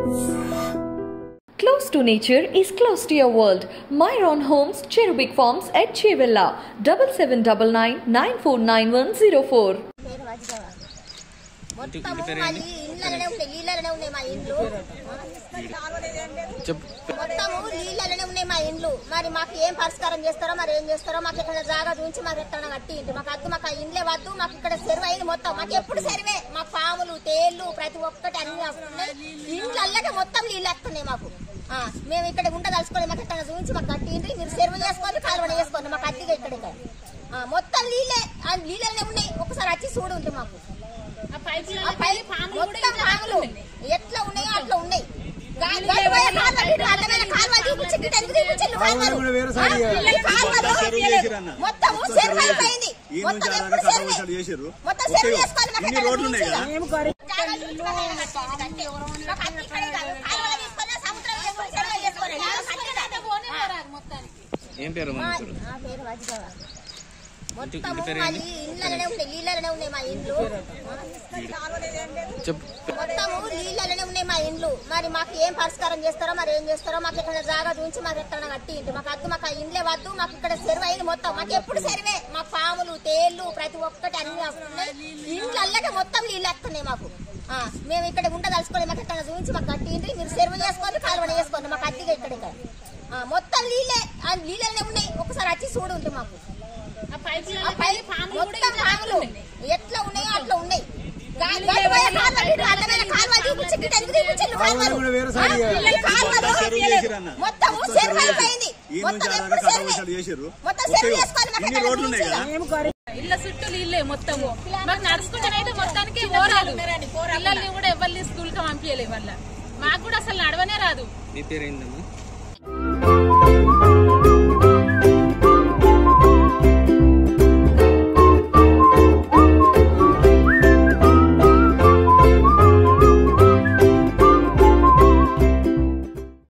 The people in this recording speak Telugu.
Close to nature is close to your world. Myron Homes, Cherubic Farms at Chevilla, 7799 949104. పేరు వజ్రవా. మొత్తము మాది ఇళ్ళలోనే ఉన్నాయి నీళ్ళలోనే ఉన్నాయి మా ఇండ్లు మొత్తము నీళ్ళలోనే ఉన్నాయి మా ఇండ్లు మరి మాకు ఏం పరిష్కారం చేస్తారో మరి ఏం చేస్తారో మాకు ఇక్కడ జాగా చూపించి మాకు ఎక్కడ కట్టి ఇంటి మాకు వద్దు మాకు ఆ ఇండ్లే వద్దు మాకు ఇక్కడ సెరువు అయింది మొత్తం మాకు ఎప్పుడు సెరువే మా పాములు తేళ్లు ప్రతి ఒక్కటి అన్ని వస్తున్నాయి ఇండ్లల్లకే మొత్తం నీళ్ళు వస్తున్నాయి మాకు ఆ, మేము ఇక్కడ ఉండదలుచుకోలేదు మాకు ఎక్కడ చూపించి మాకు కట్టింది మీరు సెరువు చేసుకోండి కాలువన చేసుకోండి మాకు అద్దెగా ఇక్కడ ఇక్కడ ఆ, మొత్తం నీళ్ళే ఆ నీళ్ళనే ఉన్నాయి ఒకసారి వచ్చి చూడు ఉంటే మాకు ఆ పై మొత్తం పాములు ఎట్లా ఉన్నాయో అట్లా ఉన్నాయి గా- గడ్డి పోయే కాలువ, ఇటు అడ్డమైన కాలువ చూపించి, ఇటు ఎందుకు చూపించిండు కాలువలు? ఆ, ఈ కాలువలు మొత్తము చెరువు అయిపోయింది. మొత్తం ఎప్పుడు చెరువే. మొత్తం చెరువు చేసుకోవాలి మాకు ఇన్ని ఎక్కడ రోడ్లు ఉన్నాయి కదా జాగాలు చూపించుకోవాలి మాకు అంతే. మాకు అన్ని ఇక్కడే కాదు. కాలువలు తీసుకొని సముద్రం చేసుకొని చెరువు చేసుకోవాలి. మాకు అన్ని ఏం పేరు మా- మన పేరు నా పేరు వజ్రవా. మొత్తము మాది ఇళ్ళలోనే ఉన్నాయి నీళ్ళలోనే ఉన్నాయి మా ఇండ్లు చెప్పు మొత్తము నీళ్ళలోనే ఉన్నాయి మా ఇండ్లు మరి మాకు ఏం పరిష్కారం చేస్తారో మరి ఏం చేస్తారో మాకు ఇక్కడ జాగా చూపించి మాకు ఎక్కడ కట్టి ఇంటి మాకు వద్దు మాకు ఆ ఇండ్లే వద్దు మాకు ఇక్కడ సెరువు అయింది మొత్తం మాకు ఎప్పుడు సెరువే మా పాములు తేళ్లు ప్రతి ఒక్కటి అన్ని వస్తున్నాయి ఇండ్లల్లకే మొత్తం నీళ్ళు వస్తున్నాయి మాకు ఆ, మేము ఇక్కడ ఉండదలుచుకోలేదు మాకు ఎక్కడ చూపించి మాకు కట్టింది మీరు సెరువు చేసుకోండి కాలువన చేసుకోండి మాకు అద్దెగా ఇక్కడ ఇక్కడ ఆ, మొత్తం నీళ్ళే ఆ నీళ్ళనే ఉన్నాయి ఒకసారి వచ్చి చూడు ఉంటే మాకు ఆ పై మొత్తం పాములు ఎట్లా ఉన్నాయో అట్లా ఉన్నాయి గా- గడ్డి పోయే కాలువ, ఇటు అడ్డమైన కాలువ చూపించి, ఇటు ఎందుకు చూపించిండు కాలువలు? ఆ, ఈ కాలువలు చెరువు చేసిరన్న. మొత్తము చెరువు అయిపోయింది. ఈ మొత్తం నుంచి ఎప్పుడు అలాగా చెరువే. కట్టవలసి చేసిర్రు మొత్తం చెరువు చేసుకోవాలి మాకు ఇన్ని ఎక్కడ రోడ్లు ఉన్నాయి కదా చూపించాలి. ఇళ్ళ చుట్టూ నీళ్ళే మొత్తము మాకు నడుచుకుంటేనైతే మొత్తానికి ఓరాదు పిల్లల్ని కూడా ఎవరిని స్కూల్ కి పంపించలే వల్ల మాకు కూడా అసలు నడవనే రాదు నీ పేరు ఏందమ్మా